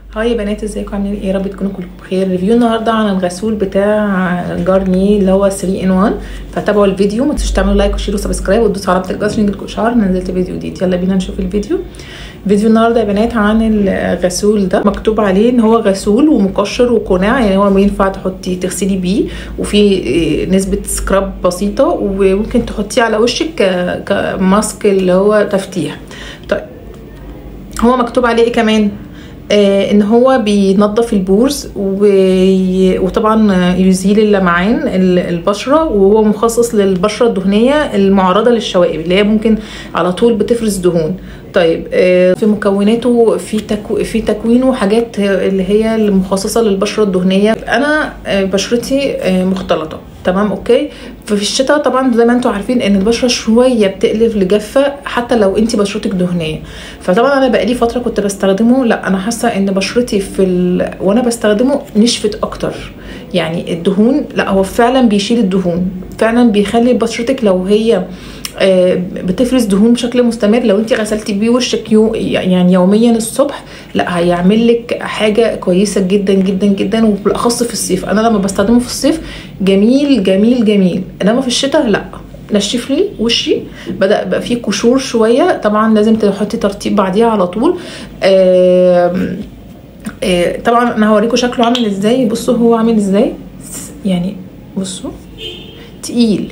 هاي يا بنات ازيكم عاملين ايه يا رب تكونوا كلكم بخير ريفيو النهارده عن الغسول بتاع جارني اللي هو 3 ان 1 فتابعوا الفيديو ما تنسوش تعملوا لايك وشير وسبسكرايب وتدوسوا على الجرس عشان يجيلكم اشعار ان نزلت فيديو جديد يلا بينا نشوف الفيديو فيديو النهارده يا بنات عن الغسول ده مكتوب عليه ان هو غسول ومقشر وقناع يعني هو ينفع تحطي تغسلي بيه وفي نسبه سكراب بسيطه وممكن تحطيه على وشك كماسك اللي هو تفتيح طيب هو مكتوب عليه ايه كمان آه ان هو بينظف البورز وطبعا يزيل اللمعان البشره وهو مخصص للبشره الدهنيه المعرضه للشوائب اللي هي ممكن على طول بتفرز دهون طيب آه في مكوناته في تكو في تكوينه حاجات اللي هي المخصصه للبشره الدهنيه انا آه بشرتي مختلطه تمام اوكي ففي الشتاء طبعا زي ما انتم عارفين ان البشره شويه بتقلب لجافه حتى لو انت بشرتك دهنيه فطبعا انا بقالي فتره كنت بستخدمه لا انا حاسه ان بشرتي في ال... وانا بستخدمه نشفت اكتر يعني الدهون لا هو فعلا بيشيل الدهون فعلا بيخلي بشرتك لو هي بتفرز دهون بشكل مستمر لو انت غسلتي بيه وشك يو يعني يوميا الصبح لا هيعمل لك حاجه كويسه جدا جدا جدا وبالاخص في الصيف انا لما بستخدمه في الصيف جميل جميل جميل انما في الشتاء لا نشف لي وشي بدا بقى فيه قشور شويه طبعا لازم تحطي ترطيب بعديها على طول آآ آآ طبعا انا هوريكم شكله عامل ازاي بصوا هو عامل ازاي يعني بصوا تقيل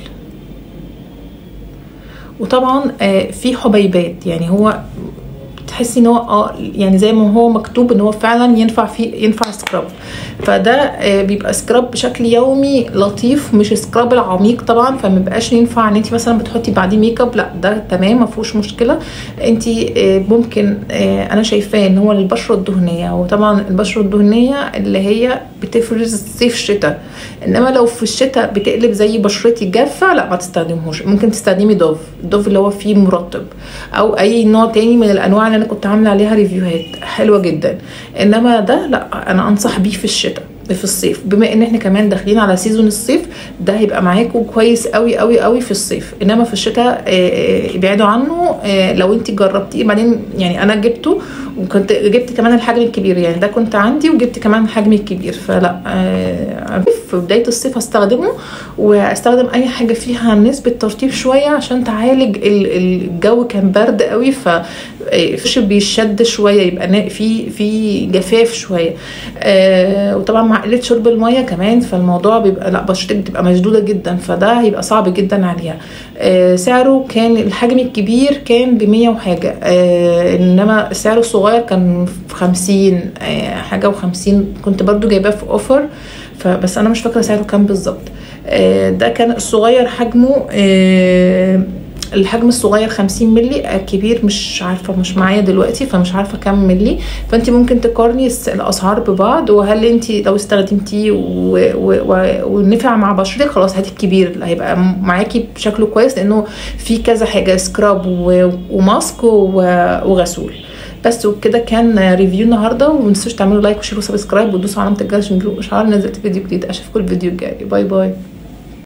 وطبعا في حبيبات يعني هو تحسي ان هو اه يعني زي ما هو مكتوب ان هو فعلا ينفع فيه ينفع سكراب فده بيبقى سكراب بشكل يومي لطيف مش سكراب العميق طبعا فما بيبقاش ينفع ان انت مثلا بتحطي بعديه ميك اب لا ده تمام ما فيهوش مشكله انت ممكن انا شايفاه ان هو للبشره الدهنيه وطبعا البشره الدهنيه اللي هي بتفرز صيف شتاء انما لو في الشتاء بتقلب زي بشرتي جافه لا ما تستخدمهوش ممكن تستخدمي دوف الدوف اللي هو فيه مرطب او اي نوع تاني من الانواع اللي انا كنت عامله عليها ريفيوهات حلوه جدا انما ده لا انا انصح بيه في الشتاء في الصيف بما ان احنا كمان داخلين على سيزون الصيف ده هيبقى معاكم كويس قوي قوي قوي في الصيف انما في الشتاء ابعدوا عنه لو انت جربتيه بعدين يعني انا جبته وكنت جبت كمان الحجم الكبير يعني ده كنت عندي وجبت كمان الحجم الكبير فلا في بدايه الصيف هستخدمه واستخدم اي حاجه فيها نسبه ترطيب شويه عشان تعالج الجو كان برد قوي ف فش بيشد شويه يبقى في في جفاف شويه آه وطبعا مع قله شرب الميه كمان فالموضوع بيبقى لا بشرتك بتبقى مشدوده جدا فده هيبقى صعب جدا عليها آه سعره كان الحجم الكبير كان ب 100 وحاجه آه انما سعره الصغير كان في 50 آه حاجه و50 كنت برضو جايباه في اوفر فبس انا مش فاكره سعره كام بالظبط آه ده كان الصغير حجمه آه الحجم الصغير 50 مللي الكبير مش عارفه مش معايا دلوقتي فمش عارفه كام مللي فانت ممكن تقارني الاسعار ببعض وهل انت لو استخدمتيه ونفع مع بشرتك خلاص هاتي الكبير اللي هيبقى معاكي بشكله كويس لانه في كذا حاجه سكراب وماسك وغسول بس وكده كان ريفيو النهارده وما تنسوش تعملوا لايك وشير وسبسكرايب وتدوسوا علامه الجرس عشان يجيلكوا اشعار نزلت فيديو جديد اشوفكم الفيديو الجاي باي باي